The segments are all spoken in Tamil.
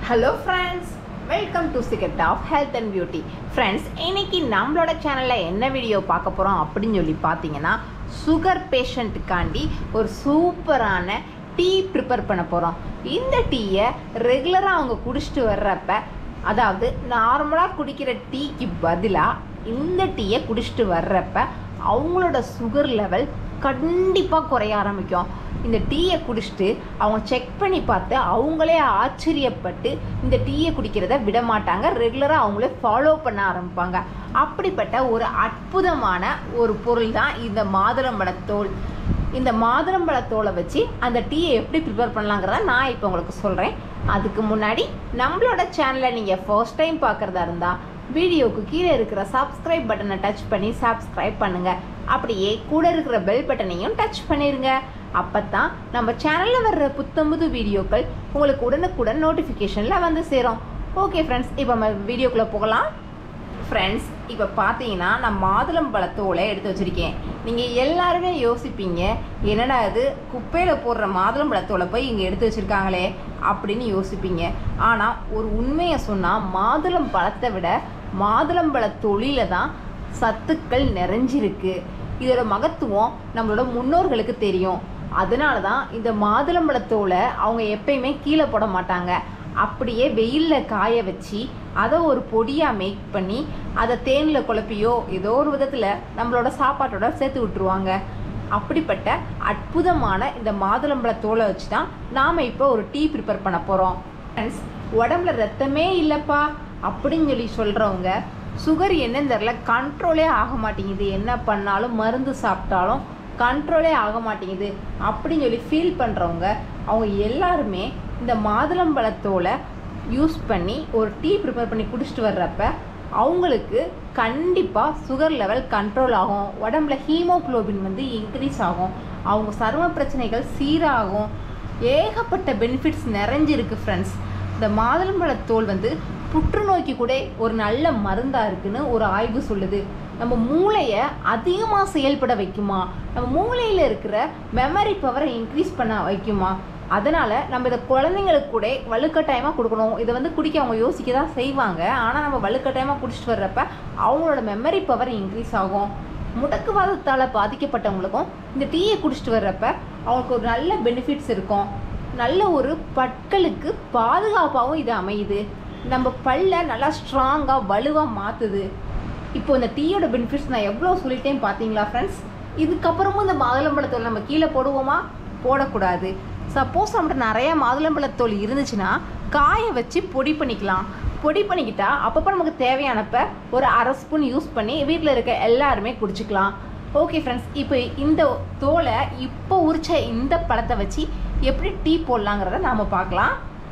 hello friends welcome to secrets of health and beauty friends இன்னைக்கு நம்மளோட சேனலில் என்ன வீடியோ பார்க்க போகிறோம் அப்படின்னு சொல்லி பார்த்தீங்கன்னா சுகர் பேஷண்ட்டுக்காண்டி ஒரு சூப்பரான டீ ப்ரிப்பேர் பண்ண போகிறோம் இந்த டீயை ரெகுலராக அவங்க குடிச்சிட்டு வர்றப்ப அதாவது நார்மலாக குடிக்கிற டீக்கு பதிலாக இந்த டீயை குடிச்சிட்டு வர்றப்ப அவங்களோட சுகர் லெவல் கண்டிப்பாக குறைய ஆரம்பிக்கும் இந்த டீயை குடிச்சிட்டு அவங்க செக் பண்ணி பார்த்து அவங்களே ஆச்சரியப்பட்டு இந்த டீயை குடிக்கிறத விட மாட்டாங்க ரெகுலராக அவங்களே ஃபாலோ பண்ண ஆரம்பிப்பாங்க அப்படிப்பட்ட ஒரு அற்புதமான ஒரு பொருள் தான் இந்த மாதுளம்பழத்தோல் இந்த மாதுளம்பழத்தோலை வச்சு அந்த டீயை எப்படி ப்ரிப்பேர் பண்ணலாங்கிறத நான் இப்போ உங்களுக்கு சொல்கிறேன் அதுக்கு முன்னாடி நம்மளோட சேனலை நீங்கள் ஃபர்ஸ்ட் டைம் பார்க்குறதா இருந்தால் வீடியோக்கு கீழே இருக்கிற சப்ஸ்கிரைப் பட்டனை டச் பண்ணி சப்ஸ்கிரைப் பண்ணுங்க அப்படியே கூட இருக்கிற பெல் பட்டனையும் டச் பண்ணிடுங்க அப்போ தான் நம்ம சேனலில் வர்ற புத்தம்புது வீடியோக்கள் உங்களுக்கு உடனுக்குடன் நோட்டிஃபிகேஷனில் வந்து சேரும் ஓகே ஃப்ரெண்ட்ஸ் இப்போ நம்ம வீடியோக்குள்ளே போகலாம் ஃப்ரெண்ட்ஸ் இப்போ பார்த்தீங்கன்னா நான் மாதுளம் பழத்தோலை எடுத்து வச்சுருக்கேன் நீங்கள் எல்லாருமே யோசிப்பீங்க என்னடா இது குப்பையில் போடுற மாதுளம் பழத்தோலை போய் இங்கே எடுத்து வச்சுருக்காங்களே அப்படின்னு யோசிப்பீங்க ஆனால் ஒரு உண்மையை சொன்னால் மாதுளம் பழத்தை விட மாதுளம்பழ தொழில தான் சத்துக்கள் நிறைஞ்சிருக்கு இதோட மகத்துவம் நம்மளோட முன்னோர்களுக்கு தெரியும் அதனால தான் இந்த மாதுளம்பழத்தோலை அவங்க எப்பயுமே கீழே போட மாட்டாங்க அப்படியே வெயிலில் காய வச்சு அதை ஒரு பொடியாக மேக் பண்ணி அதை தேனில் குழப்பியோ ஏதோ ஒரு விதத்தில் நம்மளோட சாப்பாட்டோட சேர்த்து விட்டுருவாங்க அப்படிப்பட்ட அற்புதமான இந்த மாதுளம்பழ தோலை வச்சு தான் நாம் இப்போ ஒரு டீ ப்ரிப்பேர் பண்ண போகிறோம் ஃப்ரெண்ட்ஸ் உடம்புல ரத்தமே இல்லைப்பா அப்படின்னு சொல்லி சொல்கிறவங்க சுகர் என்னன்னு தெரில கண்ட்ரோலே ஆக மாட்டேங்குது என்ன பண்ணாலும் மருந்து சாப்பிட்டாலும் கண்ட்ரோலே ஆக மாட்டேங்குது அப்படின்னு சொல்லி ஃபீல் பண்ணுறவங்க அவங்க எல்லாருமே இந்த மாதுளம்பழத்தோலை யூஸ் பண்ணி ஒரு டீ ப்ரிப்பேர் பண்ணி குடிச்சிட்டு வர்றப்ப அவங்களுக்கு கண்டிப்பாக சுகர் லெவல் கண்ட்ரோல் ஆகும் உடம்புல ஹீமோக்ளோபின் வந்து இன்க்ரீஸ் ஆகும் அவங்க சரும பிரச்சனைகள் சீராகும் ஏகப்பட்ட பெனிஃபிட்ஸ் நிறைஞ்சிருக்கு ஃப்ரெண்ட்ஸ் இந்த மாதுளம்பழத்தோல் வந்து புற்றுநோய்க்கு கூட ஒரு நல்ல மருந்தாக இருக்குன்னு ஒரு ஆய்வு சொல்லுது நம்ம மூளையை அதிகமாக செயல்பட வைக்குமா நம்ம மூளையில் இருக்கிற மெமரி பவரை இன்க்ரீஸ் பண்ண வைக்குமா அதனால் நம்ம இதை குழந்தைங்களுக்கு கூட வலுக்கட்டாயமாக கொடுக்கணும் இதை வந்து குடிக்க அவங்க யோசிக்க தான் செய்வாங்க ஆனால் நம்ம வலுக்கட்டாயமாக குடிச்சிட்டு வர்றப்ப அவங்களோட மெமரி பவர் இன்க்ரீஸ் ஆகும் முடக்குவாதத்தால் பாதிக்கப்பட்டவங்களுக்கும் இந்த டீயை குடிச்சிட்டு வர்றப்ப அவங்களுக்கு ஒரு நல்ல பெனிஃபிட்ஸ் இருக்கும் நல்ல ஒரு பற்களுக்கு பாதுகாப்பாகவும் இது அமையுது நம்ம பல்ல நல்லா ஸ்ட்ராங்காக வலுவாக மாற்றுது இப்போ இந்த டீயோட பெனிஃபிட்ஸ் நான் எவ்வளோ சொல்லிட்டேன் பார்த்தீங்களா ஃப்ரெண்ட்ஸ் இதுக்கப்புறமும் இந்த மாதுளம்பழத்தோல் நம்ம கீழே போடுவோமா போடக்கூடாது சப்போஸ் நம்மகிட்ட நிறைய மாதுளம்பழத்தோல் இருந்துச்சுன்னா காய வச்சு பொடி பண்ணிக்கலாம் பொடி பண்ணிக்கிட்டா அப்பப்போ நமக்கு தேவையானப்ப ஒரு அரை ஸ்பூன் யூஸ் பண்ணி வீட்டில் இருக்க எல்லாருமே குடிச்சிக்கலாம் ஓகே ஃப்ரெண்ட்ஸ் இப்போ இந்த தோலை இப்போ உரிச்ச இந்த பழத்தை வச்சு எப்படி டீ போடலாங்கிறத நாம் பார்க்கலாம்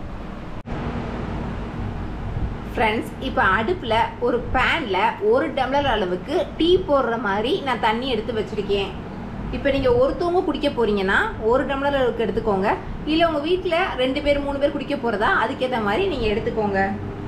ஃப்ரெண்ட்ஸ் இப்போ அடுப்பில் ஒரு பேனில் ஒரு டம்ளர் அளவுக்கு டீ போடுற மாதிரி நான் தண்ணி எடுத்து வச்சுருக்கேன் இப்போ நீங்கள் ஒருத்தவங்க குடிக்க போகிறீங்கன்னா ஒரு டம்ளர் அளவுக்கு எடுத்துக்கோங்க இல்லை உங்கள் வீட்டில் ரெண்டு பேர் மூணு பேர் குடிக்க போகிறதா அதுக்கேற்ற மாதிரி நீங்கள் எடுத்துக்கோங்க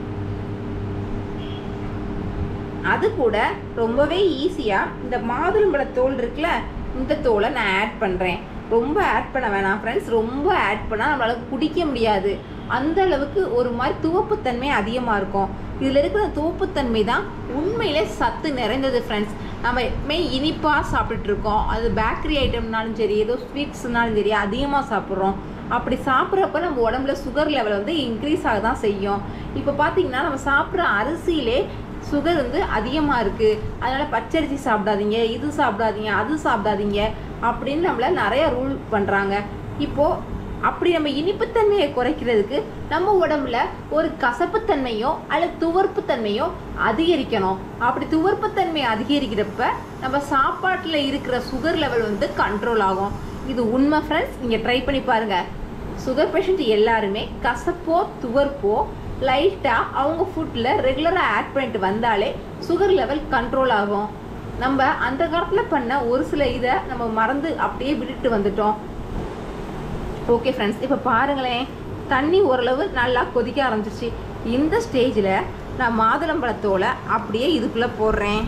அது கூட ரொம்பவே ஈஸியாக இந்த மாதுளம்பழ தோல் இருக்குல்ல இந்த தோலை நான் ஆட் பண்ணுறேன் ரொம்ப ஆட் பண்ண வேணாம் ஃப்ரெண்ட்ஸ் ரொம்ப ஆட் பண்ணால் நம்மளால் குடிக்க முடியாது அந்த அளவுக்கு ஒரு மாதிரி துவப்புத்தன்மை அதிகமாக இருக்கும் இதில் இருக்கிற துவப்புத்தன்மை தான் உண்மையிலே சத்து நிறைந்தது ஃப்ரெண்ட்ஸ் நம்ம எப்பவுமே இனிப்பாக சாப்பிட்டுட்டு இருக்கோம் அது பேக்கரி ஐட்டம்னாலும் சரி ஏதோ ஸ்வீட்ஸ்னாலும் சரி அதிகமாக சாப்பிட்றோம் அப்படி சாப்பிட்றப்ப நம்ம உடம்புல சுகர் லெவல் வந்து இன்க்ரீஸ் ஆக தான் செய்யும் இப்போ பார்த்தீங்கன்னா நம்ம சாப்பிட்ற அரிசியிலே சுகர் வந்து அதிகமாக இருக்குது அதனால் பச்சரிசி சாப்பிடாதீங்க இது சாப்பிடாதீங்க அது சாப்பிடாதீங்க அப்படின்னு நம்மளை நிறைய ரூல் பண்ணுறாங்க இப்போது அப்படி நம்ம இனிப்புத்தன்மையை குறைக்கிறதுக்கு நம்ம உடம்புல ஒரு கசப்புத்தன்மையோ அல்லது துவர்ப்புத்தன்மையோ அதிகரிக்கணும் அப்படி துவர்ப்புத்தன்மை அதிகரிக்கிறப்ப நம்ம சாப்பாட்டில் இருக்கிற சுகர் லெவல் வந்து கண்ட்ரோல் ஆகும் இது உண்மை ஃப்ரெண்ட்ஸ் நீங்கள் ட்ரை பண்ணி பாருங்கள் சுகர் பேஷண்ட் எல்லாருமே கசப்போ துவர்ப்போ லைட்டாக அவங்க ஃபுட்டில் ரெகுலராக ஆட் பண்ணிட்டு வந்தாலே சுகர் லெவல் கண்ட்ரோல் ஆகும் நம்ம அந்த காலத்தில் பண்ண ஒரு சில இதை நம்ம மறந்து அப்படியே விட்டுட்டு வந்துட்டோம் ஓகே ஃப்ரெண்ட்ஸ் இப்போ பாருங்களேன் தண்ணி ஓரளவு நல்லா கொதிக்க ஆரம்பிச்சிருச்சு இந்த ஸ்டேஜில் நான் மாதுளம்பழத்தோலை அப்படியே இதுக்குள்ளே போடுறேன்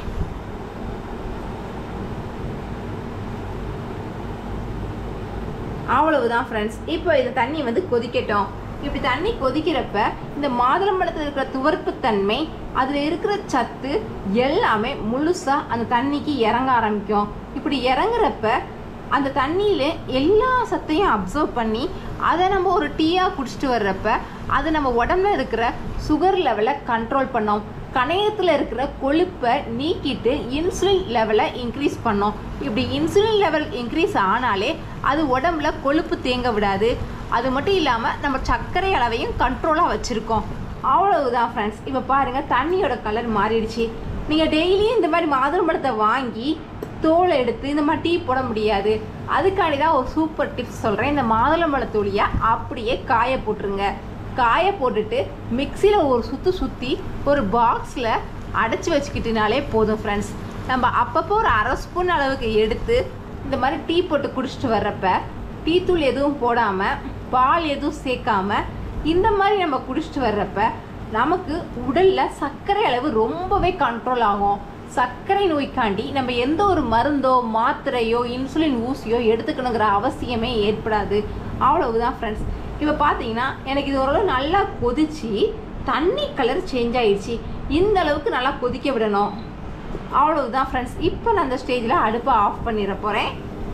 அவ்வளவுதான் ஃப்ரெண்ட்ஸ் இப்போ இந்த தண்ணி வந்து கொதிக்கட்டும் இப்படி தண்ணி கொதிக்கிறப்ப இந்த மாதுளம்பழத்தில் இருக்கிற துவர்ப்பு தன்மை அதில் இருக்கிற சத்து எல்லாமே முழுசாக அந்த தண்ணிக்கு இறங்க ஆரம்பிக்கும் இப்படி இறங்குறப்ப அந்த தண்ணியில் எல்லா சத்தையும் அப்சர்வ் பண்ணி அதை நம்ம ஒரு டீயாக குடிச்சிட்டு வர்றப்ப அது நம்ம உடம்புல இருக்கிற சுகர் லெவலை கண்ட்ரோல் பண்ணோம் கணையத்தில் இருக்கிற கொழுப்பை நீக்கிட்டு இன்சுலின் லெவலை இன்க்ரீஸ் பண்ணோம் இப்படி இன்சுலின் லெவல் இன்க்ரீஸ் ஆனாலே அது உடம்புல கொழுப்பு தேங்க விடாது அது மட்டும் இல்லாமல் நம்ம சர்க்கரை அளவையும் கண்ட்ரோலாக வச்சுருக்கோம் அவ்வளவுதான் ஃப்ரெண்ட்ஸ் இப்போ பாருங்கள் தண்ணியோட கலர் மாறிடுச்சு நீங்கள் டெய்லியும் இந்த மாதிரி மாதுளம்பழத்தை வாங்கி தோலை எடுத்து இந்த மாதிரி டீ போட முடியாது அதுக்காண்டி தான் ஒரு சூப்பர் டிப்ஸ் சொல்கிறேன் இந்த மாதுளம்பழத்தூளியை அப்படியே காய போட்டுருங்க காய போட்டுட்டு மிக்சியில் ஒரு சுற்று சுற்றி ஒரு பாக்ஸில் அடைச்சி வச்சுக்கிட்டினாலே போதும் ஃப்ரெண்ட்ஸ் நம்ம அப்பப்போ ஒரு அரை ஸ்பூன் அளவுக்கு எடுத்து இந்த மாதிரி டீ போட்டு குடிச்சிட்டு வர்றப்ப டீ தூள் எதுவும் போடாமல் பால் எதுவும் சேர்க்காம இந்த மாதிரி நம்ம குடிச்சிட்டு வர்றப்ப நமக்கு உடலில் சர்க்கரை அளவு ரொம்பவே கண்ட்ரோல் ஆகும் சர்க்கரை நோய்க்காண்டி நம்ம எந்த ஒரு மருந்தோ மாத்திரையோ இன்சுலின் ஊசியோ எடுத்துக்கணுங்கிற அவசியமே ஏற்படாது அவ்வளவுதான் ஃப்ரெண்ட்ஸ் இப்போ பார்த்தீங்கன்னா எனக்கு இது ஓரளவு நல்லா கொதிச்சு தண்ணி கலர் சேஞ்ச் ஆயிடுச்சு இந்த அளவுக்கு நல்லா கொதிக்க விடணும் அவ்வளவுதான் ஃப்ரெண்ட்ஸ் இப்போ நான் அந்த ஸ்டேஜில் அடுப்பை ஆஃப் பண்ணிட போகிறேன்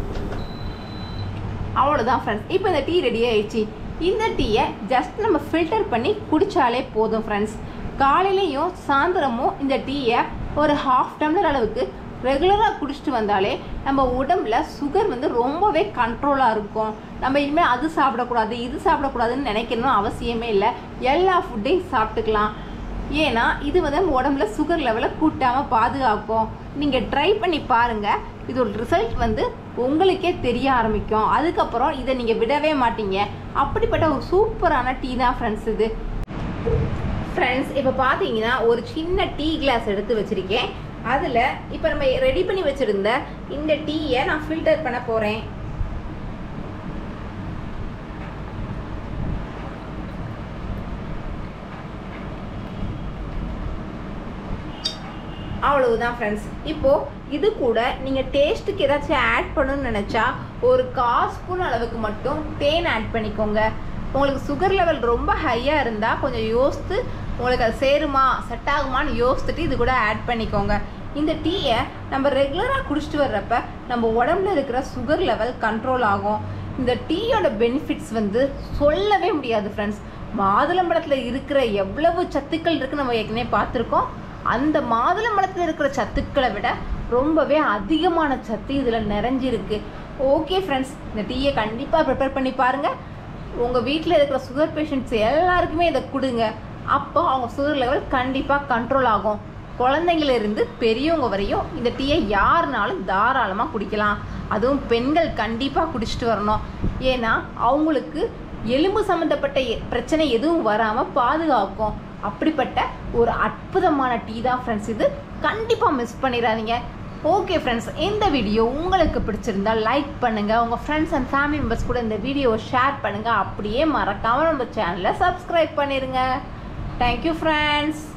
அவ்வளோதான் ஃப்ரெண்ட்ஸ் இப்போ இந்த டீ ரெடி ஆயிடுச்சு இந்த டீயை ஜஸ்ட் நம்ம ஃபில்டர் பண்ணி குடித்தாலே போதும் ஃப்ரெண்ட்ஸ் காலையிலையும் சாயந்தரமும் இந்த டீயை ஒரு ஹாஃப் டம்ளர் அளவுக்கு ரெகுலராக குடிச்சிட்டு வந்தாலே நம்ம உடம்புல சுகர் வந்து ரொம்பவே கண்ட்ரோலாக இருக்கும் நம்ம இனிமேல் அது சாப்பிடக்கூடாது இது சாப்பிடக்கூடாதுன்னு நினைக்கணும்னு அவசியமே இல்லை எல்லா ஃபுட்டையும் சாப்பிட்டுக்கலாம் ஏன்னா இது வந்து நம்ம உடம்புல சுகர் லெவலை கூட்டாமல் பாதுகாக்கும் நீங்கள் ட்ரை பண்ணி பாருங்கள் இதோட ரிசல்ட் வந்து உங்களுக்கே தெரிய ஆரம்பிக்கும் அதுக்கப்புறம் இதை நீங்கள் விடவே மாட்டீங்க அப்படிப்பட்ட ஒரு சூப்பரான டீ தான் ஃப்ரெண்ட்ஸ் இது ஃப்ரெண்ட்ஸ் இப்போ பார்த்தீங்கன்னா ஒரு சின்ன டீ கிளாஸ் எடுத்து வச்சுருக்கேன் அதில் இப்போ நம்ம ரெடி பண்ணி வச்சுருந்த இந்த டீயை நான் ஃபில்டர் பண்ண போகிறேன் அவ்வளவுதான் ஃப்ரெண்ட்ஸ் இப்போது இது கூட நீங்கள் டேஸ்ட்டுக்கு ஏதாச்சும் ஆட் பண்ணணும்னு நினச்சா ஒரு கால் ஸ்பூன் அளவுக்கு மட்டும் தேன் ஆட் பண்ணிக்கோங்க உங்களுக்கு சுகர் லெவல் ரொம்ப ஹையாக இருந்தால் கொஞ்சம் யோசித்து உங்களுக்கு அது சேருமா செட் ஆகுமான்னு யோசித்துட்டு இது கூட ஆட் பண்ணிக்கோங்க இந்த டீயை நம்ம ரெகுலராக குடிச்சிட்டு வர்றப்ப நம்ம உடம்புல இருக்கிற சுகர் லெவல் கண்ட்ரோல் ஆகும் இந்த டீயோட பெனிஃபிட்ஸ் வந்து சொல்லவே முடியாது ஃப்ரெண்ட்ஸ் மாதுளம்பழத்தில் இருக்கிற எவ்வளவு சத்துக்கள் இருக்குது நம்ம ஏற்கனவே பார்த்துருக்கோம் அந்த மாதுளம்பழத்தில் இருக்கிற சத்துக்களை விட ரொம்பவே அதிகமான சத்து இதில் நிறைஞ்சிருக்கு ஓகே ஃப்ரெண்ட்ஸ் இந்த டீயை கண்டிப்பாக ப்ரிப்பேர் பண்ணி பாருங்கள் உங்கள் வீட்டில் இருக்கிற சுகர் பேஷண்ட்ஸ் எல்லாருக்குமே இதை கொடுங்க அப்போ அவங்க சுகர் லெவல் கண்டிப்பாக கண்ட்ரோல் ஆகும் குழந்தைங்களிருந்து பெரியவங்க வரையும் இந்த டீயை யாருனாலும் தாராளமாக குடிக்கலாம் அதுவும் பெண்கள் கண்டிப்பாக குடிச்சிட்டு வரணும் ஏன்னா அவங்களுக்கு எலும்பு சம்மந்தப்பட்ட எ- பிரச்சனை எதுவும் வராமல் பாதுகாக்கும் அப்படிப்பட்ட ஒரு அற்புதமான டீ தான் ஃப்ரெண்ட்ஸ் இது கண்டிப்பாக மிஸ் பண்ணிடாதீங்க ஓகே ஃப்ரெண்ட்ஸ் இந்த வீடியோ உங்களுக்கு பிடிச்சிருந்தா லைக் பண்ணுங்கள் உங்கள் ஃப்ரெண்ட்ஸ் அண்ட் ஃபேமிலி மெம்பர்ஸ் கூட இந்த வீடியோவை ஷேர் பண்ணுங்கள் அப்படியே மறக்காமல் நம்ம சேனலை சப்ஸ்கிரைப் பண்ணிடுங்க தேங்க்யூ ஃப்ரெண்ட்ஸ்